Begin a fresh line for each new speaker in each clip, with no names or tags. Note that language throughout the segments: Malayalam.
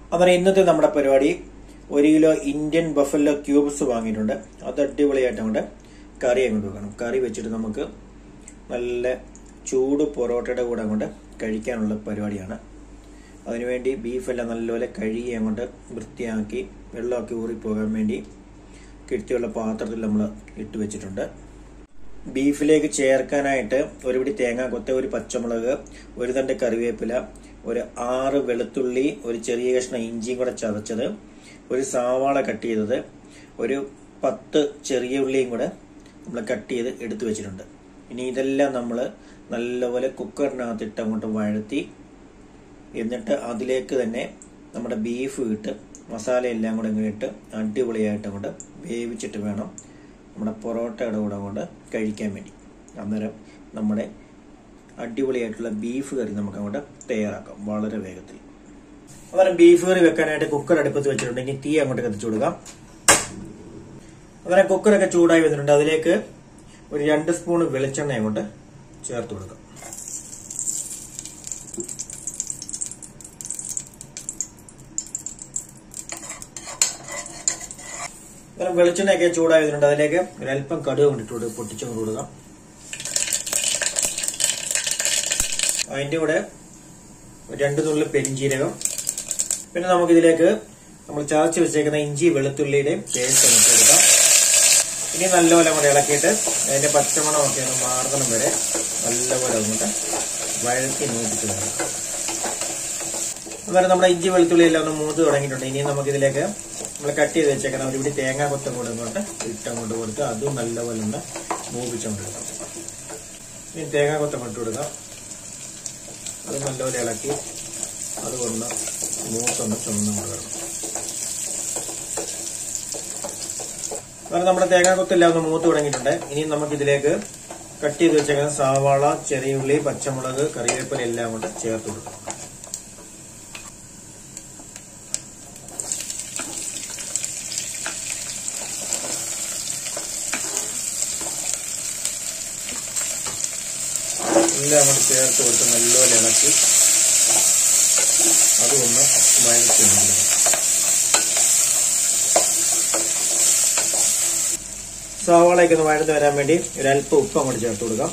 അങ്ങനെ ഇന്നത്തെ നമ്മുടെ പരിപാടി ഒരു കിലോ ഇന്ത്യൻ ബഫല്ലോ ക്യൂബ്സ് വാങ്ങിയിട്ടുണ്ട് അത് അടിപൊളിയായിട്ട് അങ്ങോട്ട് കറി അങ്ങോട്ട് വെക്കണം കറി വെച്ചിട്ട് നമുക്ക് നല്ല ചൂട് പൊറോട്ടയുടെ കൂടെ അങ്ങോട്ട് കഴിക്കാനുള്ള പരിപാടിയാണ് അതിനുവേണ്ടി ബീഫെല്ലാം നല്ലപോലെ കഴുകി അങ്ങോട്ട് വൃത്തിയാക്കി വെള്ളമൊക്കെ ഊറിപ്പോകാൻ വേണ്ടി കിട്ടിയുള്ള പാത്രത്തിൽ നമ്മൾ ഇട്ട് വെച്ചിട്ടുണ്ട് ബീഫിലേക്ക് ചേർക്കാനായിട്ട് ഒരു പിടി തേങ്ങ കൊത്ത ഒരു പച്ചമുളക് ഒരു തണ്ട് കറിവേപ്പില ഒരു ആറ് വെളുത്തുള്ളി ഒരു ചെറിയ കഷ്ണം ഇഞ്ചിയും കൂടെ ചതച്ചത് ഒരു സവാള കട്ട് ചെയ്തത് ഒരു പത്ത് ചെറിയ ഉള്ളിയും കൂടെ നമ്മൾ കട്ട് ചെയ്ത് എടുത്തു വെച്ചിട്ടുണ്ട് ഇനി ഇതെല്ലാം നമ്മൾ നല്ലപോലെ കുക്കറിനകത്തിട്ട് അങ്ങോട്ട് വഴത്തി എന്നിട്ട് അതിലേക്ക് തന്നെ നമ്മുടെ ബീഫ് ഇട്ട് മസാല എല്ലാം കൂടെ ഇങ്ങനെ ഇട്ട് അടിപൊളിയായിട്ട് അങ്ങോട്ട് വേവിച്ചിട്ട് വേണം നമ്മുടെ പൊറോട്ടയുടെ കൂടെ കൊണ്ട് കഴിക്കാൻ വേണ്ടി അന്നേരം നമ്മുടെ അടിപൊളിയായിട്ടുള്ള ബീഫ് കറി നമുക്ക് അങ്ങോട്ട് തയ്യാറാക്കാം വളരെ വേഗത്തിൽ അന്നേരം ബീഫ് കറി വെക്കാനായിട്ട് കുക്കർ അടുപ്പത്ത് വെച്ചിട്ടുണ്ട് ഇനി തീ അങ്ങോട്ട് കത്തിച്ചു കൊടുക്കാം അന്നേരം കുക്കറൊക്കെ ചൂടായി വന്നിട്ടുണ്ട് അതിലേക്ക് ഒരു രണ്ട് സ്പൂൺ വെളിച്ചെണ്ണ അങ്ങോട്ട് ചേർത്ത് കൊടുക്കാം അന്നേരം വെളിച്ചെണ്ണയൊക്കെ ചൂടായി വരുന്നുണ്ട് അതിലേക്ക് ഒരല്പം കടുക് കൊണ്ടിട്ട് പൊട്ടിച്ചുകൊണ്ട് കൊടുക്കാം അതിന്റെ കൂടെ രണ്ട് നുള്ളി പെരിഞ്ചീരകം പിന്നെ നമുക്കിതിലേക്ക് നമ്മൾ ചതച്ച് വെച്ചേക്കുന്ന ഇഞ്ചി വെളുത്തുള്ളിയുടെയും പേസ്റ്റ് നമുക്ക് എടുക്കാം ഇനി നല്ലപോലെ കൂടെ ഇളക്കിയിട്ട് അതിന്റെ പച്ചമണമൊക്കെ ഒന്ന് മാറുന്ന വരെ നല്ലപോലെ അങ്ങോട്ട് വഴറ്റി നോക്കിയിട്ട് വേണം അതുപോലെ നമ്മുടെ ഇഞ്ചി വെളുത്തുള്ളി എല്ലാം ഒന്ന് മൂത്ത് തുടങ്ങിയിട്ടുണ്ട് ഇനി നമുക്കിതിലേക്ക് നമ്മൾ കട്ട് ചെയ്ത് വെച്ചേക്കുന്ന ഒരു പിടി തേങ്ങ കൊത്തം കൂടെ ഇങ്ങോട്ട് ഇട്ടങ്ങോട്ട് കൊടുത്ത് അതും നല്ലപോലെ ഒന്ന് മൂപ്പിച്ചോണ്ട് എടുക്കാം ഇനി തേങ്ങ കൊത്തം ഇട്ട് കൊടുക്കാം അത് നല്ലപോലെ ഇളക്കി അതുകൊണ്ട് മൂത്തൊന്ന് ചുമന്നും കൂടെ വേണം അതുപോലെ നമ്മുടെ തേങ്ങ കൊത്തെല്ലാം ഒന്ന് മൂത്ത് തുടങ്ങിയിട്ടുണ്ട് ഇനി നമുക്കിതിലേക്ക് കട്ട് ചെയ്ത് വെച്ചേക്കുന്ന സവാള ചെറിയ ഉള്ളി പച്ചമുളക് കറിവേപ്പില എല്ലാം കൊണ്ട് ചേർത്ത് കൊടുക്കാം എല്ലാം കൂടി ചേർത്ത് കൊടുത്ത് നല്ലപോലെ ഇളക്കി അതൊന്ന് വഴറ്റി കൊടുക്കണം സവാളയ്ക്ക് ഒന്ന് വഴന്ന് വരാൻ വേണ്ടി ഒരല്പം ഉപ്പ് അങ്ങോട്ട് ചേർത്ത് കൊടുക്കാം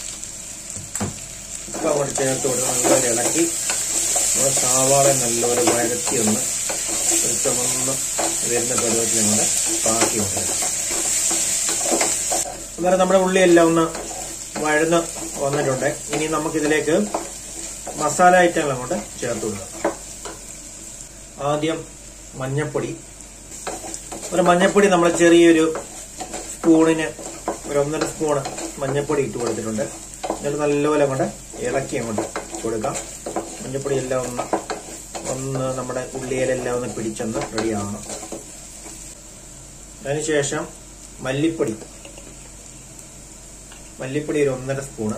ഉപ്പ് അങ്ങോട്ട് ചേർത്ത് കൊടുത്ത് നല്ലപോലെ ഇളക്കി നമ്മുടെ സവാള നല്ലപോലെ വഴത്തി ഒന്ന് ഒരു ചുമന്ന് വരുന്ന പരുവത്തിൽ അങ്ങോട്ട് പാക്കി കൊണ്ടുവരാം അന്നേരം നമ്മുടെ ഉള്ളിയെല്ലാം ഒന്ന് വഴന്ന് വന്നിട്ടുണ്ട് ഇനി നമുക്കിതിലേക്ക് മസാല ഐറ്റങ്ങൾ അങ്ങോട്ട് ചേർത്ത് കൊടുക്കാം ആദ്യം മഞ്ഞപ്പൊടി ഒരു മഞ്ഞപ്പൊടി നമ്മൾ ചെറിയൊരു സ്പൂണിന് ഒരു ഒന്നര സ്പൂണ് മഞ്ഞപ്പൊടി ഇട്ട് കൊടുത്തിട്ടുണ്ട് എന്നിട്ട് നല്ലപോലെ അങ്ങോട്ട് ഇളക്കി അങ്ങോട്ട് കൊടുക്കാം മഞ്ഞപ്പൊടി എല്ലാം ഒന്ന് ഒന്ന് നമ്മുടെ ഉള്ളിയിലെല്ലാം ഒന്ന് പിടിച്ചൊന്ന് റെഡിയാവണം അതിനുശേഷം മല്ലിപ്പൊടി മല്ലിപ്പൊടി ഒരു ഒന്നര സ്പൂണ്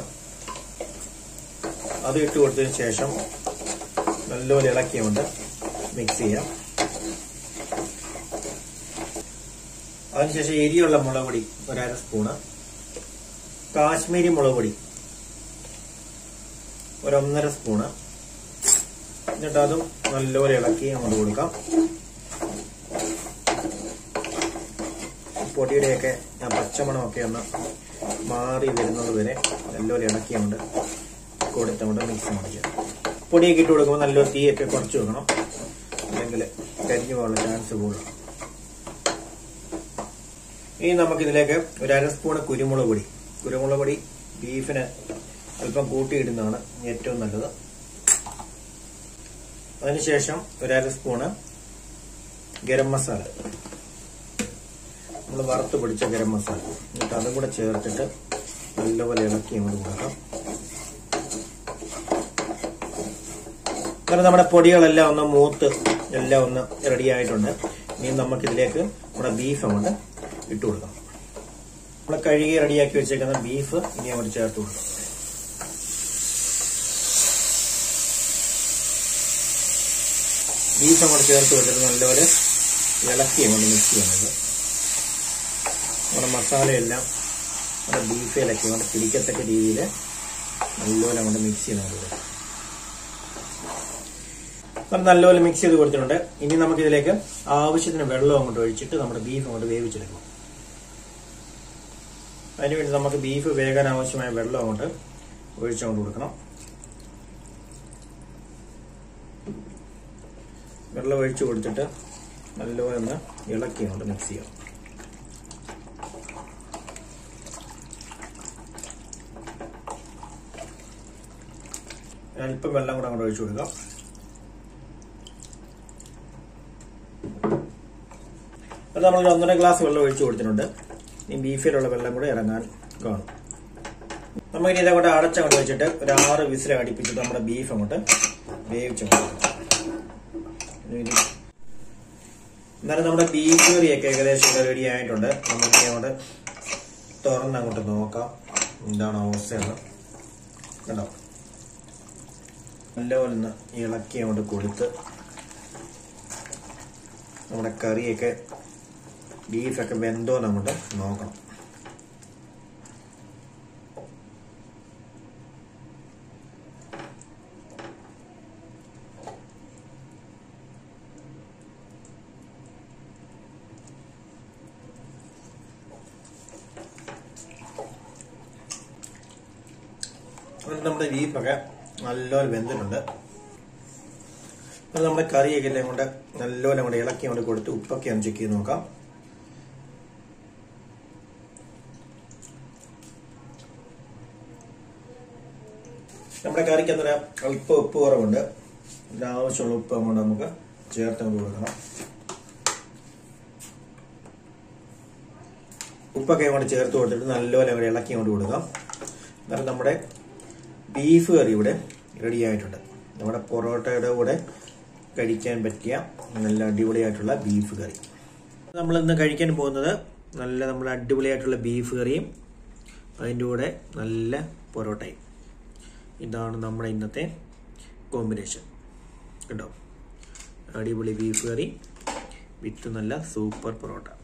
അത് ഇട്ട് കൊടുത്തതിന് ശേഷം നല്ലപോലെ ഇളക്കിയുകൊണ്ട് മിക്സ് ചെയ്യാം അതിനുശേഷം എരിയുള്ള മുളക് പൊടി ഒരര സ്പൂണ് കാശ്മീരി മുളക് പൊടി ഒരൊന്നര സ്പൂണ് എന്നിട്ട് അതും നല്ലപോലെ ഇളക്കി അങ്ങോട്ട് കൊടുക്കാം പൊടിയുടെയൊക്കെ ആ പച്ചമണമൊക്കെ ഒന്ന് മാറി വരുന്നത് വരെ നല്ലപോലെ ഇളക്കിയുണ്ട് കൊടുത്തുകൊണ്ട് മിക്സ് അങ്ങോട്ട് ചെയ്യാം പൊടിയൊക്കെ ഇട്ട് കൊടുക്കുമ്പോൾ നല്ലൊരു തീയൊക്കെ കുറച്ച് വെക്കണം അല്ലെങ്കിൽ കരിഞ്ഞു പോകാനുള്ള ചാൻസ് കൂടുതൽ ഇനി നമുക്കിതിലേക്ക് ഒരു അര സ്പൂണ് കുരുമുളക് പൊടി കുരുമുളക് പൊടി ബീഫിന് അല്പം കൂട്ടിയിടുന്നതാണ് ഏറ്റവും നല്ലത് അതിനുശേഷം ഒരു അര സ്പൂണ് ഗരം മസാല നമ്മൾ വറുത്ത് പിടിച്ച ഗരം മസാല എന്നിട്ട് അതും കൂടെ ചേർത്തിട്ട് നല്ലപോലെ ഇളക്കി അങ്ങോട്ട് കൊടുക്കാം അങ്ങനെ നമ്മുടെ പൊടികളെല്ലാം ഒന്ന് മൂത്ത് എല്ലാം ഒന്ന് റെഡി ആയിട്ടുണ്ട് ഇനി നമുക്കിതിലേക്ക് നമ്മുടെ ബീഫ് അങ്ങോട്ട് ഇട്ട് കൊടുക്കാം നമ്മൾ കഴുകി റെഡിയാക്കി വെച്ചേക്കുന്ന ബീഫ് ഇനി അങ്ങോട്ട് ചേർത്ത് കൊടുക്കാം ബീഫ് അങ്ങോട്ട് ചേർത്ത് കൊടുത്തിട്ട് നല്ലപോലെ ഇളക്കി അങ്ങോട്ട് മിക്സ് ചെയ്യുന്നത് നമ്മുടെ മസാലയെല്ലാം നമ്മുടെ ബീഫിലൊക്കെ അങ്ങോട്ട് പിടിക്കത്തക്ക രീതിയിൽ നല്ലപോലെ അങ്ങോട്ട് മിക്സ് ചെയ്യുന്നത് നമ്മൾ നല്ലപോലെ മിക്സ് ചെയ്ത് കൊടുത്തിട്ടുണ്ട് ഇനി നമുക്ക് ഇതിലേക്ക് ആവശ്യത്തിന് വെള്ളം അങ്ങോട്ട് ഒഴിച്ചിട്ട് നമ്മുടെ ബീഫ് അങ്ങോട്ട് വേവിച്ചെടുക്കണം അതിനുവേണ്ടി നമുക്ക് ബീഫ് വേകാൻ ആവശ്യമായ വെള്ളം അങ്ങോട്ട് ഒഴിച്ചങ്ങോട്ട് കൊടുക്കണം വെള്ളം ഒഴിച്ചു കൊടുത്തിട്ട് നല്ലപോലെ ഒന്ന് ഇളക്കി അങ്ങോട്ട് മിക്സ് ചെയ്യണം അല്പം വെള്ളം കൂടെ അങ്ങോട്ട് ഒഴിച്ചു കൊടുക്കാം അത് നമ്മൾ ഒന്നര ഗ്ലാസ് വെള്ളം ഒഴിച്ചു കൊടുത്തിട്ടുണ്ട് ഈ ബീഫിലുള്ള വെള്ളം കൂടെ ഇറങ്ങാൻ കാണും നമുക്ക് ഇനി ഇതങ്ങോട്ട് അടച്ചങ്ങോട്ട് വെച്ചിട്ട് ഒരു ആറ് വിസിൽ അടിപ്പിച്ചിട്ട് നമ്മുടെ ബീഫ് അങ്ങോട്ട് വേവിച്ച് എന്നാലും നമ്മുടെ ബീഫ് കറിയൊക്കെ ഏകദേശം റെഡി ആയിട്ടുണ്ട് നമുക്ക് അങ്ങോട്ട് തുറന്ന് അങ്ങോട്ട് നോക്കാം എന്താണ് അവസ്ഥയെന്ന് കണ്ടോ നല്ലപോലെ ഒന്ന് ഇളക്കി അങ്ങോട്ട് കൊടുത്ത് നമ്മുടെ കറിയൊക്കെ ബീഫൊക്കെ വെന്തോ അങ്ങോട്ട് നോക്കണം അതുകൊണ്ട് നമ്മുടെ ബീഫൊക്കെ നല്ലപോലെ വെന്തിട്ടുണ്ട് അത് നമ്മുടെ കറിയൊക്കെ എല്ലാം കൊണ്ട് നല്ലപോലെ കൂടെ ഇളക്കി കൊണ്ട് കൊടുത്ത് ഉപ്പൊക്കെ ഒന്ന് ചെക്ക് ചെയ്ത് നോക്കാം നമ്മുടെ കറിക്ക് അന്നേരം അല്പം ഉപ്പ് കുറവുണ്ട് ഇതിന് ആവശ്യമുള്ള ഉപ്പ് അങ്ങോട്ട് നമുക്ക് ചേർത്ത് കൊണ്ട് കൊടുക്കണം ഉപ്പൊക്കെ അങ്ങോട്ട് ചേർത്ത് കൊടുത്തിട്ട് നല്ലപോലെ അങ്ങോട്ട് ഇളക്കി കൊണ്ട് കൊടുക്കാം എന്നാൽ നമ്മുടെ ബീഫ് കറി ഇവിടെ റെഡി ആയിട്ടുണ്ട് നമ്മുടെ പൊറോട്ടയുടെ കൂടെ കഴിക്കാൻ പറ്റിയ നല്ല അടിപൊളിയായിട്ടുള്ള ബീഫ് കറി നമ്മൾ ഇന്ന് കഴിക്കാൻ പോകുന്നത് നല്ല നമ്മൾ അടിപൊളിയായിട്ടുള്ള ബീഫ് കറിയും അതിൻ്റെ കൂടെ നല്ല പൊറോട്ടയും ഇതാണ് നമ്മുടെ ഇന്നത്തെ കോമ്പിനേഷൻ കേട്ടോ അടിപൊളി ബീഫ് കറി വിത്ത് നല്ല സൂപ്പർ പൊറോട്ട